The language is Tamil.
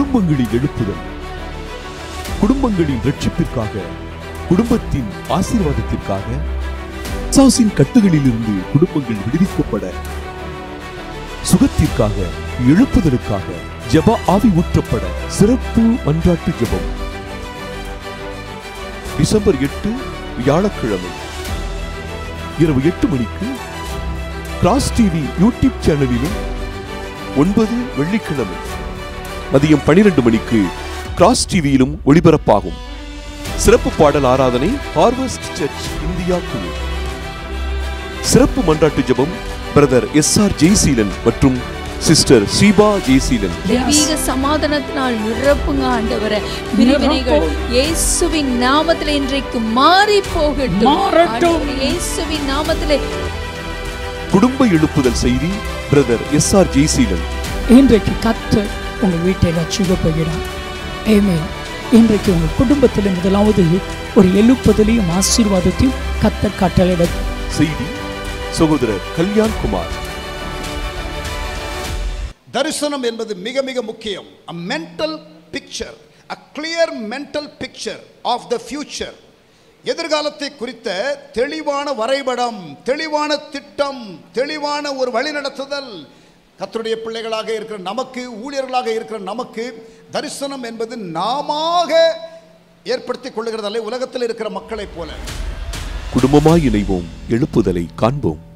குடும்பங்களில் எழுப்புதல் குடும்பங்களின் ரட்சிப்பிற்காக குடும்பத்தின் ஆசீர்வாதத்திற்காக சாசின் கட்டுகளில் இருந்து குடும்பங்கள் விடுவிக்கப்பட சுகத்திற்காக எழுப்புதலுக்காக ஜெப ஆவி ஊற்றப்பட சிறப்பு மன்றாட்டு ஜெபம் டிசம்பர் எட்டு வியாழக்கிழமை இரவு எட்டு மணிக்கு கிராஸ் டிவி யூடியூப் சேனலிலும் ஒன்பது வெள்ளிக்கிழமை மதியம் பனிரெண்டு மணிக்கு கிராஸ் டிவியிலும் ஒளிபரப்பாகும் சிறப்பு பாடல் ஆராதனை ஹார்வெஸ்ட் சர்ச் இந்தியா குழு சிறப்பு மன்றாட்டு ஜெபம் பிரதர் எஸ் ஆர் ஜெய்சீலன் மற்றும் சிஸ்டர் ஷீபா ஜெய்சீலன் தெய்வீக சமாதானத்தினால் நிரப்புங்க ஆண்டவரே பிரிவினைகள் இயேசுவின் நாமத்தில் இன்றைக்கு மாறி போகட்டும் மாறட்டும். ஆண்டவரே, இயேசுவின் நாமத்திலே குடும்ப எழுப்புதல் செய்தி பிரதர் எஸ் ஆர் ஜெய்சீலன் இன்றைக்கு கத்தர் உங்கள் வீட்டை ரட்சிக்க போகிறார் ஆமென் இன்றைக்கு உங்கள் குடும்பத்தில் முதலாவது ஒரு எழுப்புதலையும் ஆசீர்வாதத்தையும் கத்தர் கட்டளையிட செய்தி சகோதரர் கல்யாண் குமார் தரிசனம் என்பது மிக மிக முக்கியம் a mental picture a clear mental picture of the future எதிர்காலத்தை குறித்த தெளிவான வரைபடம் தெளிவான திட்டம் தெளிவான ஒரு வழிநடத்துதல் கர்த்தருடைய பிள்ளைகளாக இருக்கிற நமக்கு ஊழியர்களாக இருக்கிற நமக்கு தரிசனம் என்பது நாமாக ஏற்படுத்திக் கொள்ளுகிறதல்ல உலகத்தில் இருக்கிற மக்களைப் போல குடும்பமாய் இணைவோம் எழுப்புதலை காண்போம்